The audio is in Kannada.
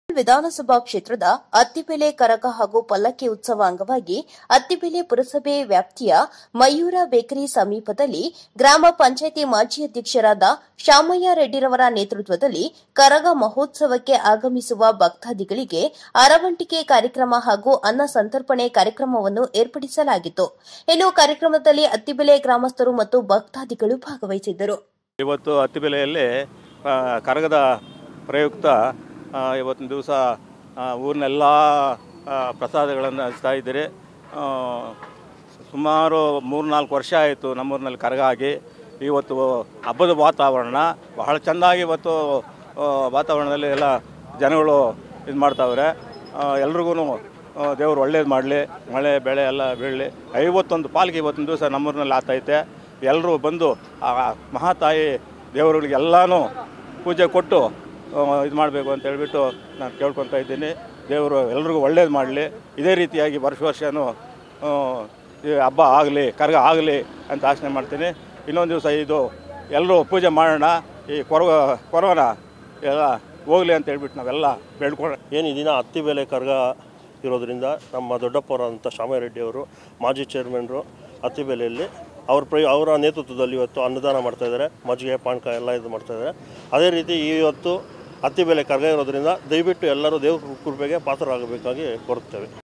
ವಿಧಾನಸಭಾ ಕ್ಷೇತ್ರದ ಅತ್ತಿಬೆಲೆ ಕರಗ ಹಾಗೂ ಪಲ್ಲಕ್ಕಿ ಉತ್ಸವ ಅಂಗವಾಗಿ ಅತ್ತಿಬೆಲೆ ಪುರಸಭೆ ವ್ಯಾಪ್ತಿಯ ಮಯೂರ ಬೇಕರಿ ಸಮೀಪದಲ್ಲಿ ಗ್ರಾಮ ಪಂಚಾಯಿತಿ ಮಾಜಿ ಅಧ್ಯಕ್ಷರಾದ ಶಾಮಯ್ಯ ರೆಡ್ಡಿರವರ ನೇತೃತ್ವದಲ್ಲಿ ಕರಗ ಮಹೋತ್ಸವಕ್ಕೆ ಆಗಮಿಸುವ ಭಕ್ತಾದಿಗಳಿಗೆ ಅರವಂಟಿಕೆ ಕಾರ್ಯಕ್ರಮ ಹಾಗೂ ಅನ್ನ ಸಂತರ್ಪಣೆ ಕಾರ್ಯಕ್ರಮವನ್ನು ಏರ್ಪಡಿಸಲಾಗಿತ್ತು ಇನ್ನು ಕಾರ್ಯಕ್ರಮದಲ್ಲಿ ಅತ್ತಿಬೆಲೆ ಗ್ರಾಮಸ್ಥರು ಮತ್ತು ಭಕ್ತಾದಿಗಳು ಭಾಗವಹಿಸಿದ್ದರು ಇವತ್ತು ಹತ್ತಿಬೆಲೆಯಲ್ಲಿ ಆ, ಕರಗದ ಪ್ರಯುಕ್ತ ಆ, ಇವತ್ತಿನ ದಿವಸ ಊರಿನೆಲ್ಲ ಪ್ರಸಾದಗಳನ್ನು ಹಂಚ್ತಾ ಇದ್ದೀರಿ ಆ, ಸುಮಾರು ಮೂರು ನಾಲ್ಕು ವರ್ಷ ಆಯಿತು ನಮ್ಮೂರಿನಲ್ಲಿ ಕರಗ ಆಗಿ ಇವತ್ತು ಹಬ್ಬದ ವಾತಾವರಣ ಬಹಳ ಚೆಂದಾಗಿ ಇವತ್ತು ಆ, ವಾತಾವರಣದಲ್ಲಿ ಎಲ್ಲ ಜನಗಳು ಇದು ಮಾಡ್ತಾವ್ರೆ ಎಲ್ರಿಗೂ ದೇವರು ಒಳ್ಳೇದು ಮಾಡಲಿ ಮಳೆ ಬೆಳೆ ಎಲ್ಲ ಬೀಳಲಿ ಐವತ್ತೊಂದು ಪಾಲ್ಗೆ ಇವತ್ತಿನ ದಿವಸ ನಮ್ಮೂರಿನಲ್ಲಿ ಆಗ್ತೈತೆ ಎಲ್ಲರೂ ಬಂದು ಆ ಮಹಾತಾಯಿ ದೇವರುಗಳಿಗೆಲ್ಲನೂ ಪೂಜೆ ಕೊಟ್ಟು ಇದು ಮಾಡಬೇಕು ಅಂತ ಹೇಳ್ಬಿಟ್ಟು ನಾನು ಕೇಳ್ಕೊತಾ ಇದ್ದೀನಿ ದೇವರು ಎಲ್ರಿಗೂ ಒಳ್ಳೇದು ಮಾಡಲಿ ಇದೇ ರೀತಿಯಾಗಿ ವರ್ಷ ವರ್ಷವೂ ಈ ಹಬ್ಬ ಆಗಲಿ ಕರಗ ಆಗಲಿ ಅಂತ ಆಶನೆ ಮಾಡ್ತೀನಿ ಇನ್ನೊಂದು ದಿವಸ ಇದು ಎಲ್ಲರೂ ಪೂಜೆ ಮಾಡೋಣ ಈ ಕೊರ ಕೊರೋನಾ ಎಲ್ಲ ಹೋಗಲಿ ಅಂತ ಹೇಳ್ಬಿಟ್ಟು ನಾವೆಲ್ಲ ಬೇಡ್ಕೊಂಡು ಏನು ಈ ದಿನ ಹತ್ತಿ ಬೆಲೆ ಕರ್ಗ ಇರೋದ್ರಿಂದ ನಮ್ಮ ದೊಡ್ಡಪ್ಪವರಂಥ ಶಾಮರೆಡ್ಡಿ ಅವರು ಮಾಜಿ ಚೇರ್ಮನ್ರು ಹತ್ತಿ ಬೆಲೆಯಲ್ಲಿ ಅವ್ರ ಪ್ರ ಅವರ ನೇತೃತ್ವದಲ್ಲಿ ಇವತ್ತು ಅನ್ನದಾನ ಮಾಡ್ತಾಯಿದ್ದಾರೆ ಮಜ್ಜಿಗೆ ಪಾನಕ ಎಲ್ಲ ಇದು ಮಾಡ್ತಾಯಿದ್ದಾರೆ ಅದೇ ರೀತಿ ಇವತ್ತು ಹತ್ತಿ ಬೆಲೆ ಕರ್ಗ ಇರೋದ್ರಿಂದ ದಯವಿಟ್ಟು ಎಲ್ಲರೂ ದೇವ್ರ ಕೃಪೆಗೆ ಪಾತ್ರರಾಗಬೇಕಾಗಿ ಕೋರುತ್ತೇವೆ